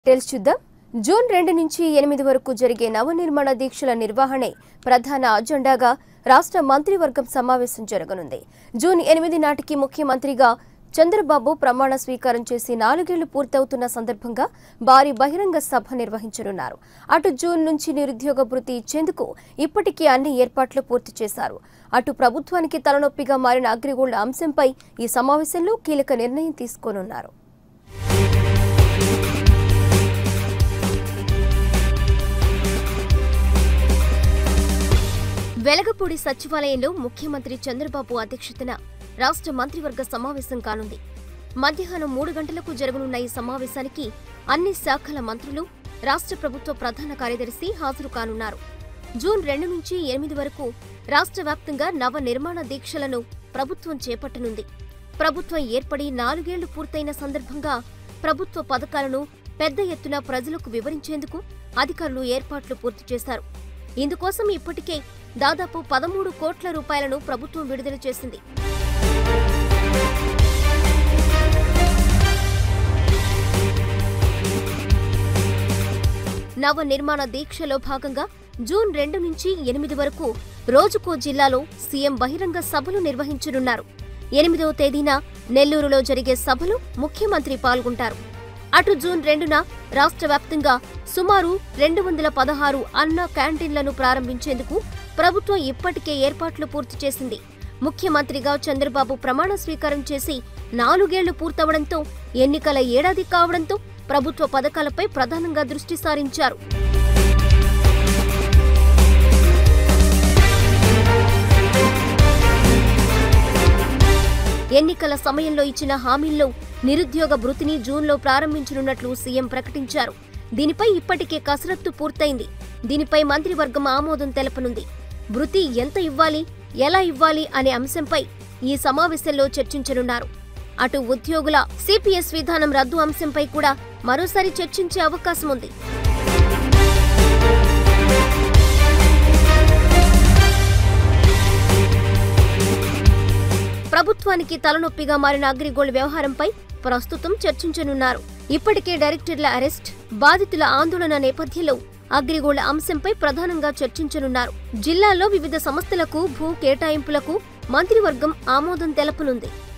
details చూద్దాం June రెండు నుంచి ఎనిమిది వరకు జరిగే నవనిర్మాణ దీక్షల నిర్వహణే ప్రధాన అజెండాగా రాష్ట్ర మంత్రివర్గం సమావేశం జరగనుంది జూన్ ఎనిమిది నాటికి ముఖ్యమంత్రిగా చంద్రబాబు ప్రమాణ స్వీకారం చేసి నాలుగేళ్లు పూర్తవుతున్న సందర్భంగా భారీ బహిరంగ సభ నిర్వహించనున్నారు అటు జూన్ నుంచి నిరుద్యోగ భృతి ఇచ్చేందుకు ఇప్పటికే అన్ని ఏర్పాట్లు పూర్తి చేశారు అటు ప్రభుత్వానికి తలనొప్పిగా మారిన అగ్రిగోల్డ్ అంశంపై ఈ సమావేశంలో కీలక నిర్ణయం తీసుకోనున్నారు వెలగపూడి సచివాలయంలో ముఖ్యమంత్రి చంద్రబాబు అధ్యక్షతన రాష్ట్ర మంత్రివర్గ సమావేశం కానుంది మధ్యాహ్నం మూడు గంటలకు జరగనున్న ఈ సమావేశానికి అన్ని శాఖల మంత్రులు రాష్ట్ర ప్రభుత్వ ప్రధాన కార్యదర్శి హాజరు కానున్నారు జూన్ రెండు నుంచి ఎనిమిది వరకు రాష్ట్ర వ్యాప్తంగా నవ నిర్మాణ దీక్షలను ప్రభుత్వం చేపట్టనుంది ప్రభుత్వం ఏర్పడి నాలుగేళ్లు పూర్తయిన సందర్భంగా ప్రభుత్వ పథకాలను పెద్ద ఎత్తున ప్రజలకు వివరించేందుకు అధికారులు ఏర్పాట్లు పూర్తి చేశారు ఇందుకోసం ఇప్పటికే దాదాపు పదమూడు కోట్ల రూపాయలను ప్రభుత్వం విడుదల చేసింది నవ నిర్మాణ దీక్షలో భాగంగా జూన్ రెండు నుంచి ఎనిమిది వరకు రోజుకో జిల్లాలో సీఎం బహిరంగ సభలు నిర్వహించనున్నారు ఎనిమిదవ తేదీన నెల్లూరులో జరిగే సభలో ముఖ్యమంత్రి పాల్గొంటారు అటు జూన్ రెండున రాష్ట్ర వ్యాప్తంగా సుమారు రెండు వందల పదహారు అన్న క్యాంటీన్లను ప్రారంభించేందుకు ప్రభుత్వం ఇప్పటికే ఏర్పాట్లు పూర్తి చేసింది ముఖ్యమంత్రిగా చంద్రబాబు ప్రమాణ స్వీకారం చేసి నాలుగేళ్లు పూర్తవడంతో ఎన్నికల ఏడాది కావడంతో ప్రభుత్వ పథకాలపై ప్రధానంగా దృష్టి సారించారు ఎన్నికల సమయంలో ఇచ్చిన హామీల్లో నిరుద్యోగ భృతిని జూన్లో ప్రారంభించనున్నట్లు సీఎం ప్రకటించారు దీనిపై ఇప్పటికే కసరత్తు పూర్తయింది దీనిపై మంత్రివర్గం ఆమోదం తెలపనుంది భృతి ఎంత ఇవ్వాలి ఎలా ఇవ్వాలి అనే అంశంపై ఈ సమావేశంలో చర్చించనున్నారు అటు ఉద్యోగుల సిపిఎస్ విధానం రద్దు అంశంపై కూడా మరోసారి చర్చించే అవకాశం ఉంది ప్రభుత్వానికి తలనొప్పిగా మారిన అగ్రిగోల్డ్ వ్యవహారంపై ప్రస్తుతం చర్చించనున్నారు ఇప్పటికే డైరెక్టర్ల అరెస్ట్ బాధితుల ఆందోళన నేపథ్యంలో అగ్రిగోల్డ్ అంశంపై ప్రధానంగా చర్చించనున్నారు జిల్లాలో వివిధ సంస్థలకు భూ కేటాయింపులకు మంత్రివర్గం ఆమోదం తెలపనుంది